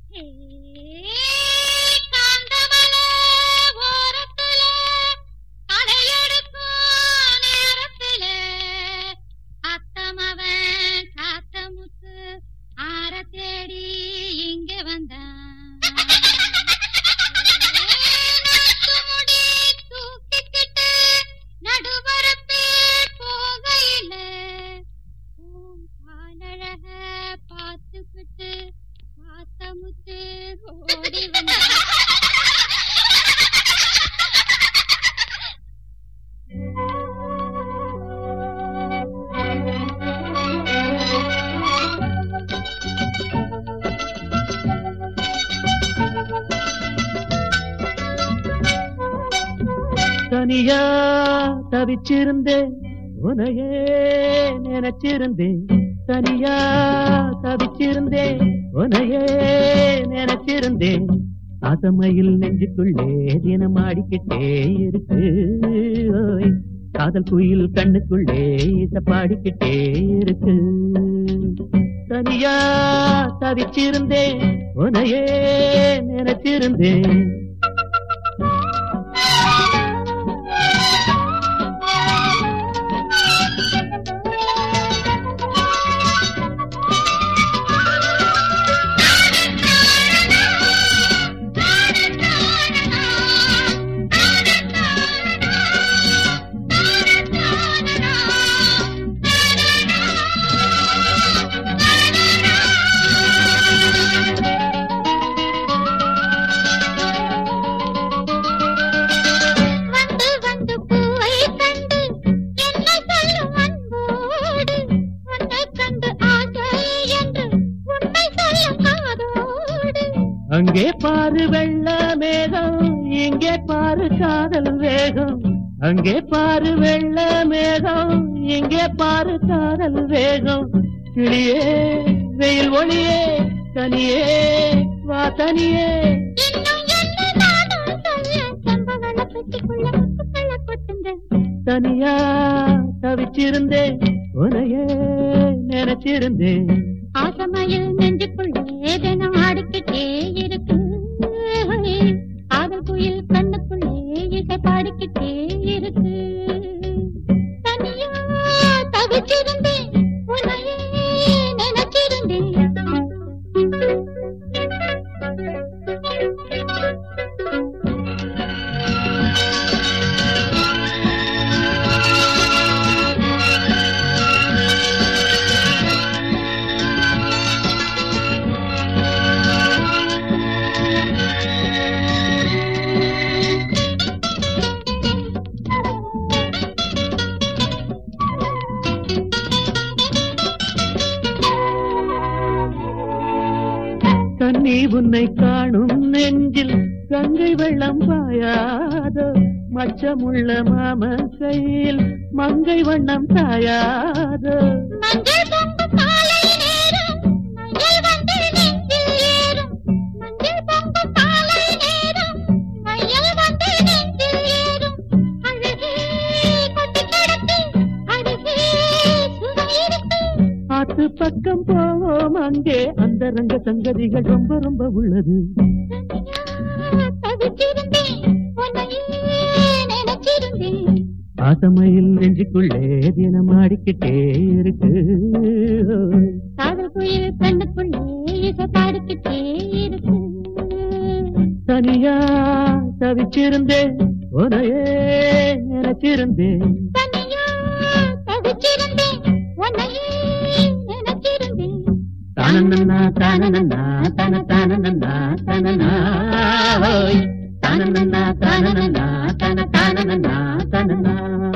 தேடி இங்க வந்தான் முடி தூக்கிக்கிட்டு நடுவரப்பே போகையில உன் காலழக பார்த்துக்கிட்டு பாத்தமுத்து ஓடி வந்த தனியா தவிச்சிருந்தேன் உனையே நினைச்சிருந்தேன் தனியா தவிச்சிருந்தேன் உனையே நினைச்சிருந்தேன் ஆசமையில் நெஞ்சுக்குள்ளே தினம் ஆடிக்கிட்டே இருக்கு ஓய். காதல் குயில் கண்ணுக்குள்ளே இச பாடிக்கிட்டே இருக்கு தனியா தவிச்சிருந்தேன் உனையே நினைச்சிருந்தேன் வந்து வந்து பூவை கண்டு என்ன சொல்லும் அன்போடு உன்னை கண்டு ஆசை என்று உன்னை சொல்லும் காதோடு அங்கே பாரு வெள்ள மேகம் இங்கே பாரு காதல் வேகம் அங்கே பாரு வெள்ள மேகம் இங்கே பாரு காதல் வேகம் கிளியே வெயில் ஒளியே தனியே வா தனியே இன்னும் என்ன நானும் சொல்ல செம்பவள பெட்டிக்குள்ள முத்துக்கள கொட்டுங்க தனியா தவிச்சிருந்தேன் உனையே நினைச்சிருந்தேன் ஆசமையில் நெஞ்சுக்குள்ளே தினம் ஆடிக்கிட்டே இருக்கு காதல் குயில் கண்ணுக்குள்ளே இசை பாடிக்கிட்டே இருக்கு தனியா தவிச்சிருந்தேன் உன்னையே நினைச்சிருந்தேன் கண்ணி உன்னை காணும் நெஞ்சில் கங்கை வெள்ளம் பாயாதோ மச்சமுள்ள மாமன் கையில் மங்கை வண்ணம் தாயாதோ மஞ்சள் பொங்கு காலை நேரம் மஞ்சள் வந்து நெஞ்சில் ஏறும் மஞ்சள் பொங்கு காலை நேரம் மஞ்சள் வந்து நெஞ்சில் ஏறும் அழகே கொட்டி கிடக்கு அருகே சுகம் இருக்கு ஆத்து பக்கம் போவோம் அங்கே அந்த ரங்க சங்கதிகள் ரொம்ப ரொம்ப உள்ளது தனியா தவிச்சிருந்தேன் உன்னையே நினைச்சிருந்தேன் ஆசமையில் நெஞ்சுக்குள்ளே தினம் ஆடிக்கிட்டே இருக்கு காதல் குயில் கண்ணுக்குள்ளே இசை பாடிக்கிட்டே இருக்கு தனியா தவிச்சிருந்தேன் உனையே நினைச்சிருந்தேன் தனியா தவிச்சிருந்தேன் உன்னையே நினைச்சிருந்தேன் தானநன்னா தானநன்னா தன தானநன்னா தனனா ஓய் தானநன்னா தானநன்னா தன தானநன்னா தனனா